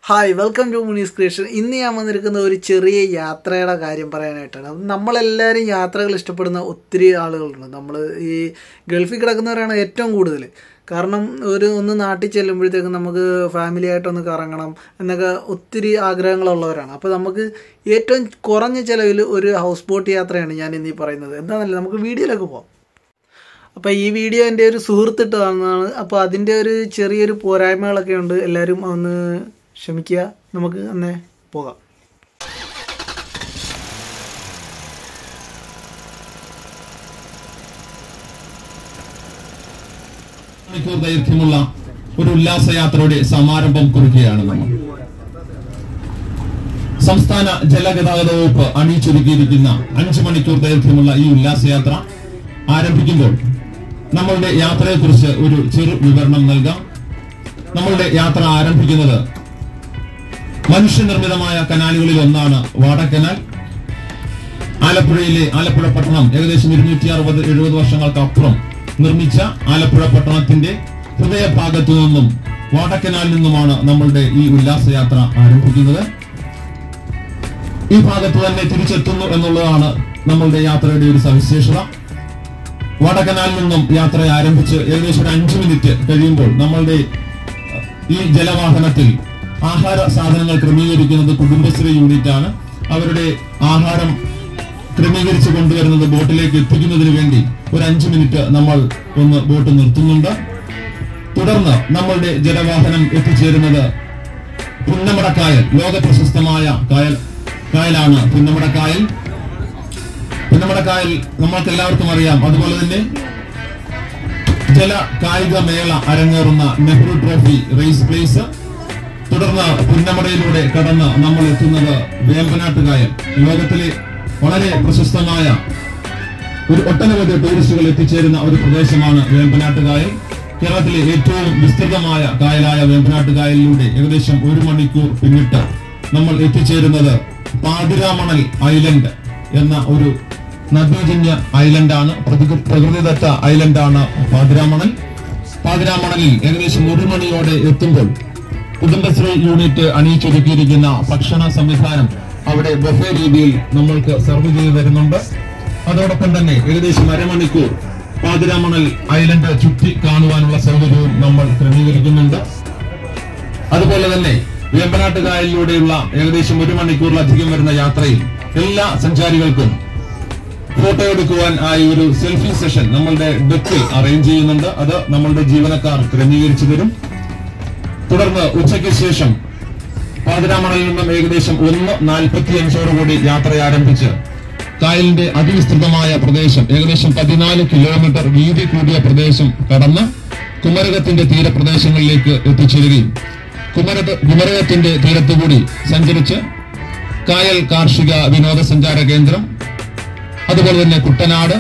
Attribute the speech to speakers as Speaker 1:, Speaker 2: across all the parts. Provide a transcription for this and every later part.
Speaker 1: hi welcome to Munees creation ഇന്ന് ഞാൻ വന്നിരിക്കുന്ന ഒരു ചെറിയ യാത്രയുടെ കാര്യം പറയാനായിട്ടാണ് അത് നമ്മളെല്ലാവരും യാത്രകൾ ഇഷ്ടപ്പെടുന്ന ഒത്തിരി ആളുകളുണ്ട് നമ്മൾ ഈ ഗൾഫിൽ കിടക്കുന്നവരാണ് ഏറ്റവും കൂടുതൽ കാരണം ഒരു ഒന്ന് നാട്ടിൽ ചെല്ലുമ്പോഴത്തേക്കും നമുക്ക് ഫാമിലി ആയിട്ടൊന്ന് കറങ്ങണം എന്നൊക്കെ ഒത്തിരി ആഗ്രഹങ്ങളുള്ളവരാണ് അപ്പോൾ നമുക്ക് ഏറ്റവും കുറഞ്ഞ ചിലവിൽ ഒരു ഹൗസ് ബോട്ട് യാത്രയാണ് ഞാൻ ഇന്നീ പറയുന്നത് എന്താണെന്നല്ല നമുക്ക് വീഡിയോയിലൊക്കെ പോകാം അപ്പോൾ ഈ വീഡിയോ എൻ്റെ ഒരു സുഹൃത്തിട്ട് തന്നതാണ് അപ്പോൾ അതിൻ്റെ ഒരു ചെറിയൊരു പോരായ്മകളൊക്കെ ഉണ്ട് എല്ലാവരും ഒന്ന് ക്ഷമിക്കുക നമുക്ക് അന്നേ പോകാം
Speaker 2: മണിക്കൂർ ദൈർഘ്യമുള്ള ഒരു ഉല്ലാസയാത്രയുടെ സമാരംഭം കുറിക്കുകയാണ് നമ്മൾ സംസ്ഥാന ജലഗതാഗത വകുപ്പ് അണിയിച്ചൊരുക്കിയിരിക്കുന്ന അഞ്ചു മണിക്കൂർ ദൈർഘ്യമുള്ള ഈ ഉല്ലാസയാത്ര ആരംഭിക്കുമ്പോൾ നമ്മളുടെ യാത്രയെക്കുറിച്ച് ഒരു ചെറു വിവരണം നൽകാം നമ്മളുടെ യാത്ര ആരംഭിക്കുന്നത് മനുഷ്യനിർമ്മിതമായ കനാലുകളിൽ ഒന്നാണ് വാടക്കനാൽ ആലപ്പുഴയിലെ ആലപ്പുഴ പട്ടണം ഏകദേശം ഇരുന്നൂറ്റി അറുപത് എഴുപത് വർഷങ്ങൾക്കപ്പുറം നിർമ്മിച്ച ആലപ്പുഴ പട്ടണത്തിന്റെ ഹൃദയഭാഗത്തു നിന്നും വാടക്കനാലിൽ നിന്നുമാണ് നമ്മളുടെ ഈ ഉല്ലാസയാത്ര ആരംഭിക്കുന്നത് ഈ ഭാഗത്ത് തന്നെ തിരിച്ചെത്തുന്നു എന്നുള്ളതാണ് നമ്മളുടെ യാത്രയുടെ ഒരു സവിശേഷത വാടക്കനാലിൽ നിന്നും യാത്ര ആരംഭിച്ച് ഏകദേശം ഒരു അഞ്ചു മിനിറ്റ് കഴിയുമ്പോൾ നമ്മളുടെ ഈ ജലവാഹനത്തിൽ ആഹാര സാധനങ്ങൾ ക്രമീകരിക്കുന്നത് കുടുംബശ്രീ യൂണിറ്റ് ആണ് അവരുടെ ആഹാരം ക്രമീകരിച്ച് കൊണ്ടുവരുന്നത് ബോട്ടിലേക്ക് എത്തിക്കുന്നതിന് വേണ്ടി ഒരു അഞ്ചു മിനിറ്റ് നമ്മൾ ഒന്ന് ബോട്ട് നിർത്തുന്നുണ്ട് തുടർന്ന് നമ്മളുടെ ജലവാഹനം എത്തിച്ചേരുന്നത് പുന്നമടക്കായൽ ലോക പ്രശസ്തമായ കായൽ കായലാണ് പുന്നമടക്കായൽ പുന്നമടക്കായൽ നമ്മൾക്ക് എല്ലാവർക്കും അറിയാം അതുപോലെ തന്നെ ജല കായിക മേള അരങ്ങേറുന്ന നെഹ്റു ട്രോഫി റേസ് പ്ലേസ് തുടർന്ന് പുന്നമടയിലൂടെ കടന്ന് നമ്മൾ എത്തുന്നത് വേമ്പനാട്ടുകായൽ ലോകത്തിലെ വളരെ പ്രശസ്തമായ ഒരു ഒട്ടനവധി ടൂറിസ്റ്റുകൾ എത്തിച്ചേരുന്ന ഒരു പ്രദേശമാണ് വേമ്പനാട്ടുകായൽ കേരളത്തിലെ ഏറ്റവും വിസ്തൃതമായ കായലായ വേമ്പനാട്ടുകായലിലൂടെ ഏകദേശം ഒരു മണിക്കൂർ പിന്നിട്ട് നമ്മൾ എത്തിച്ചേരുന്നത് പാതിരാമണൽ ഐലൻഡ് എന്ന ഒരു നദീജന്യ ഐലൻഡാണ് പ്രകൃ- പ്രകൃതിദത്ത ഐലൻഡാണ് പാതിരാമണൽ പാതിരാമണലിൽ ഏകദേശം ഒരു മണിയോടെ എത്തുമ്പോൾ കുടുംബശ്രീ യൂണിറ്റ് അണിയിച്ചൊരുക്കിയിരിക്കുന്ന ഭക്ഷണ സംവിധാനം അവിടെ ബൊഫേ രീതിയിൽ നമ്മൾക്ക് സെർവ് ചെയ്തു തരുന്നുണ്ട് അതോടൊപ്പം തന്നെ ഏകദേശം അരമണിക്കൂർ പാതിരാമണൽ ഐലൻഡ് ചുറ്റി കാണുവാനുള്ള സൗകര്യവും നമ്മൾ ക്രമീകരിക്കുന്നുണ്ട് അതുപോലെ തന്നെ വേമ്പനാട്ടുകായലിലൂടെയുള്ള ഏകദേശം ഒരു മണിക്കൂറിലധികം വരുന്ന യാത്രയിൽ എല്ലാ സഞ്ചാരികൾക്കും ഫോട്ടോ എടുക്കുവാൻ ആയി ഒരു സെൽഫി സെഷൻ നമ്മളുടെ ഡെക്കിൽ അറേഞ്ച് ചെയ്യുന്നുണ്ട് അത് നമ്മളുടെ ജീവനക്കാർ ക്രമീകരിച്ചു തരും തുടർന്ന് ഉച്ചയ്ക്ക് ശേഷം പാതിരാമണയിൽ നിന്നും ഏകദേശം ഒന്ന് നാൽപ്പത്തി അഞ്ചോടുകൂടി യാത്ര ആരംഭിച്ച് കായലിന്റെ അതിവിസ്തൃതമായ പ്രദേശം ഏകദേശം പതിനാല് കിലോമീറ്റർ വീതി കൂടിയ പ്രദേശം കടന്ന് കുമരകത്തിന്റെ തീരപ്രദേശങ്ങളിലേക്ക് എത്തിച്ചേരുകയും കുമരക കുമരകത്തിന്റെ തീരത്തുകൂടി സഞ്ചരിച്ച് കായൽ കാർഷിക വിനോദസഞ്ചാര കേന്ദ്രം അതുപോലെ തന്നെ കുട്ടനാട്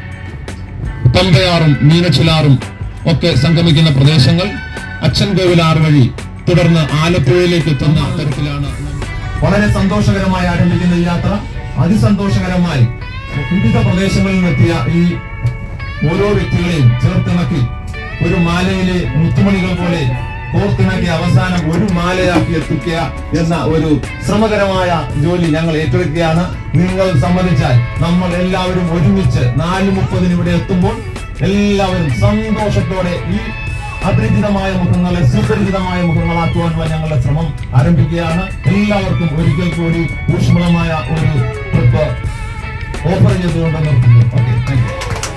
Speaker 2: പമ്പയാറും മീനച്ചിലാറും ഒക്കെ സംഗമിക്കുന്ന പ്രദേശങ്ങൾ അച്ഛൻകോവിലാറ് വഴി തുടർന്ന് ആലപ്പുഴയിലേക്ക് എത്തുന്ന തരത്തിലാണ് വളരെ സന്തോഷകരമായി ആരംഭിക്കുന്ന ഈ യാത്ര അതിസന്തോഷകരമായി വിവിധ പ്രദേശങ്ങളിൽ നിന്നെത്തിയ ഈ ഓരോ വ്യക്തികളെയും ചേർത്തിണക്കി ഒരു മാലയിലെ മുത്തുമണികൾ പോലെ കോർത്തിണക്കി അവസാനം ഒരു മാലയാക്കി എത്തിക്കുക എന്ന ഒരു ശ്രമകരമായ ജോലി ഞങ്ങൾ ഏറ്റെടുക്കുകയാണ് നിങ്ങൾ സമ്മതിച്ചാൽ നമ്മൾ എല്ലാവരും ഒരുമിച്ച് നാല് മുപ്പതിന് ഇവിടെ എത്തുമ്പോൾ എല്ലാവരും സന്തോഷത്തോടെ ഈ അപരിചിതമായ മുഖങ്ങളെ സുപരിചിതമായ മുഖങ്ങളാക്കുവാനുള്ള ഞങ്ങളുടെ ശ്രമം ആരംഭിക്കുകയാണ് എല്ലാവർക്കും ഒരിക്കൽ കൂടി ഊഷ്മളമായ ഒരു ട്രിപ്പ് ഓഫർ ചെയ്തുകൊണ്ട് നിർത്തുന്നു ഓക്കെ താങ്ക് യു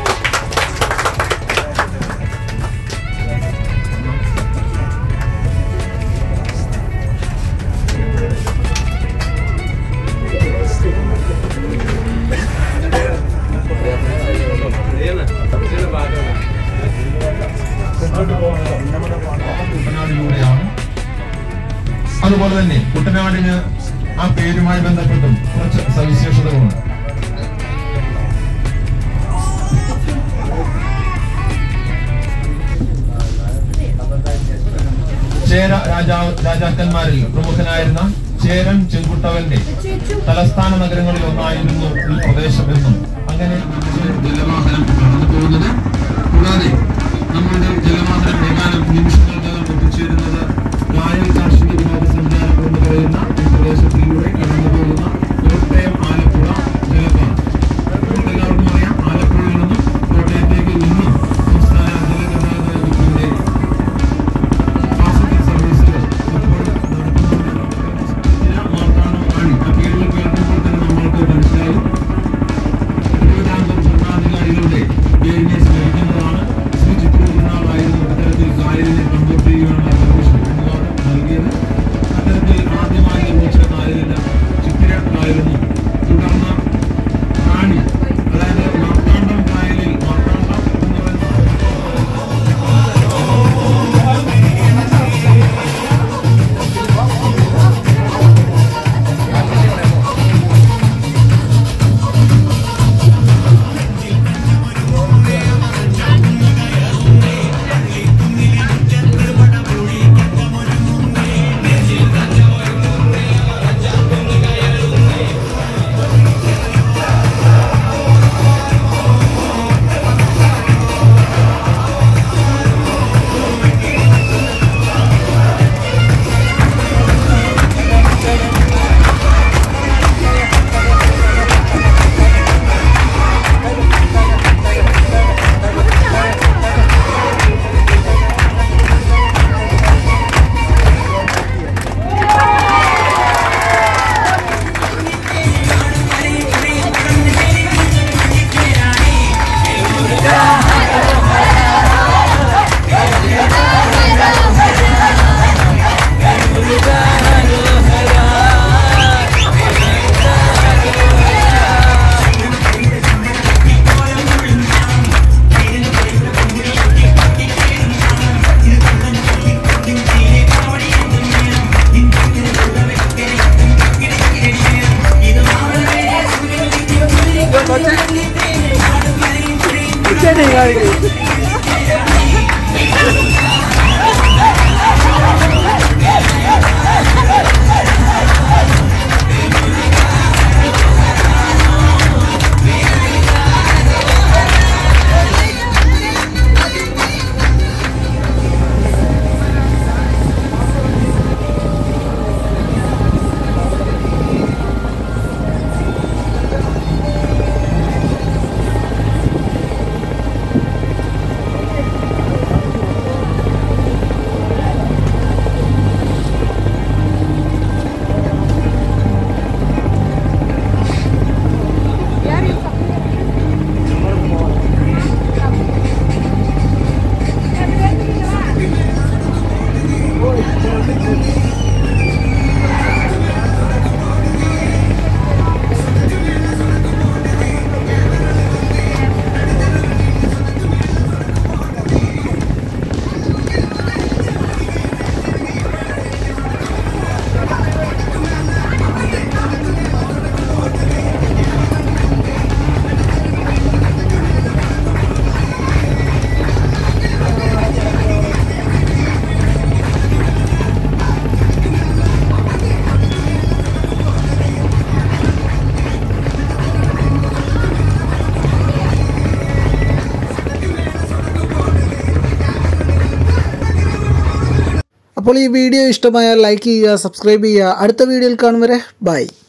Speaker 2: കുട്ടനാടിലൂടെയാണ് അതുപോലെ തന്നെ കുട്ടനാടിന് ആ പേരുമായി ബന്ധപ്പെട്ടും കുറച്ച് സവിശേഷതകളുണ്ട് ചേര രാജാവ് രാജാക്കന്മാരിൽ പ്രമുഖനായിരുന്ന ചേരൻ ചെങ്കുട്ടവന്റെ തലസ്ഥാന നഗരങ്ങളിൽ ഒന്നായിരുന്നു ഈ പ്രദേശമെന്നും അങ്ങനെ ജലവാഹനം കടന്നു പോകുന്നത് കൂടാതെ നമ്മളുടെ ജലവാഹനം ഏതാനും നിമിഷങ്ങൾക്കകം എത്തിച്ചേരുന്നത് കായൽ കാർഷിക വിനോദസഞ്ചാര
Speaker 1: അപ്പോൾ ഈ വീഡിയോ ഇഷ്ടമായാൽ ലൈക്ക് ചെയ്യുക സബ്സ്ക്രൈബ് ചെയ്യുക അടുത്ത വീഡിയോയിൽ കാണും വരെ ബൈ